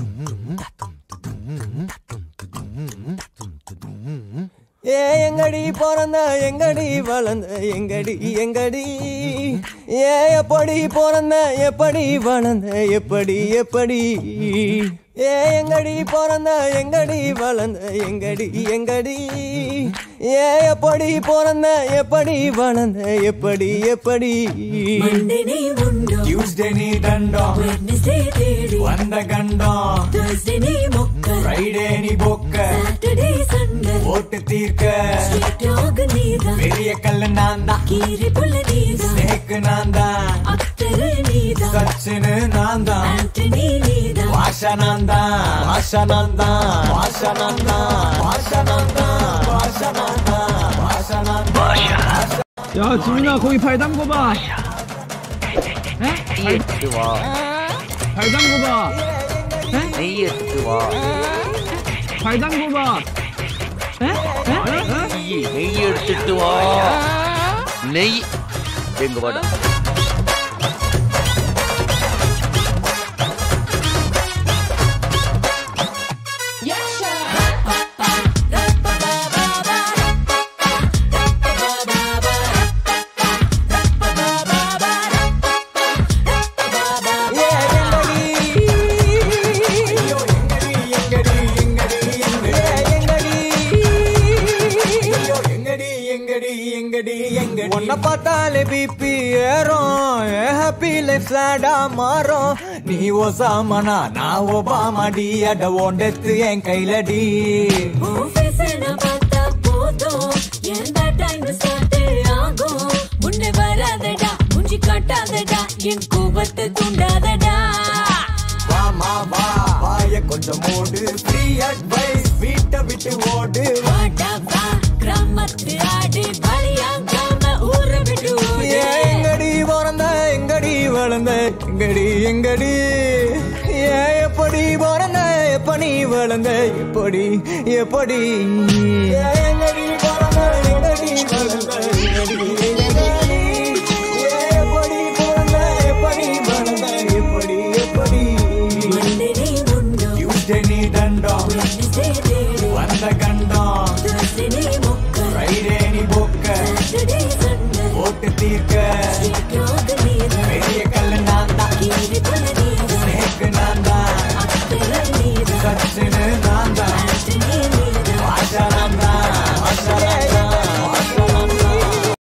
ஏ எங்கடி பிறந்த எங்கடி வளர்ந்த எங்கடி எங்கடி ஏ எப்படி பிறந்த எப்படி வளர்ந்த எப்படி எப்படி ஏ எங்கடி பிறந்த எங்கடி வளர்ந்த எங்கடி எங்கடி ஏ எப்படி பிறந்த எப்படி வளர்ந்த எப்படி எப்படி மண்டனே உண்டோ டியூஸ்டே நீ தண்டம் வெட்னஸ்டே தேடி வந்த கண்டம் Thursday நீ மொக்க ஃப்ரைடே நீ பொக்க சாட்டர்டே சண்டே ஓட்டு தீர்க்க ஸ்ட்ரீட் டாக் நீதான் பெரிய கல்லு நான் தான் கீரி புள்ள நீதான் ஸ்னேக்கு நான் தான் அக்டரு நீதான் சச்சினு நான் தான் ஆண்டனி நீதான் பாஷா நான் தான் பாஷா நான் தான் பாஷா நான் தான் பாஷா நான் தான் பாஷா நான் தான் பாஷா நான் தான் 야 지민아 거기 발 담궈봐 에? 你也吃我， 발 담궈봐 你也吃我， 발 담궈봐 에? 에? 에? 你也吃我，நெய் எங்க வாடா ஏ எங்கடி ஐயோ எங்கடி எங்கடி எங்கடி எங்கடி ஏ எங்கடி ஐயோ எங்கடி எங்கடி எங்கடி எங்கடி உன்னை பார்த்தாலே பிபி ஏறும் ஏ ஹாப்பி லைஃப் சேடா மாறும் நீ ஒசாமனா நான் ஒபாமடி அட ஓண்டத்து என் கையிலடி உன் face அ நான் பார்த்தா போதும் எந்த time start ஆகும் முன்னே வராதடா மூஞ்சி காட்டாதடா என் கோபத்தை தூண்டாதடா வாமா வா வாய கொஞ்சம் மூடு ஃப்ரீ அட்வைஸ் வீட்டை விட்டு ஓடு வாடா வா கிராமத்து ஆடு பலியாங்காம ஊரை விட்டு ஓடு ஏ எங்கடி பிறந்த எங்கடி வளர்ந்த எங்கடி எங்கடி ஏ எப்படி பிறந்த எப்படி வளர்ந்த எப்படி எப்படி ஏ எங்கடி பிறந்த எங்கடி வளர்ந்த எங்கடி எங்கடி ஏ எப்படி பிறந்த எப்படி வளர்ந்த எப்படி எப்படி மண்டனே உண்டோ டியூஸ்டே நீ தண்டம் வெட்னஸ்டே தேடி வந்த கண்டம் Thursday நீ மொக்க ஃப்ரைடே நீ பொக்க சாட்டர்டே சண்டே ஓட்டு தீர்க்க ஸ்ட்ரீட் டாக் நீதான் பெரிய கல்லு நான் தான் கீரி புள்ள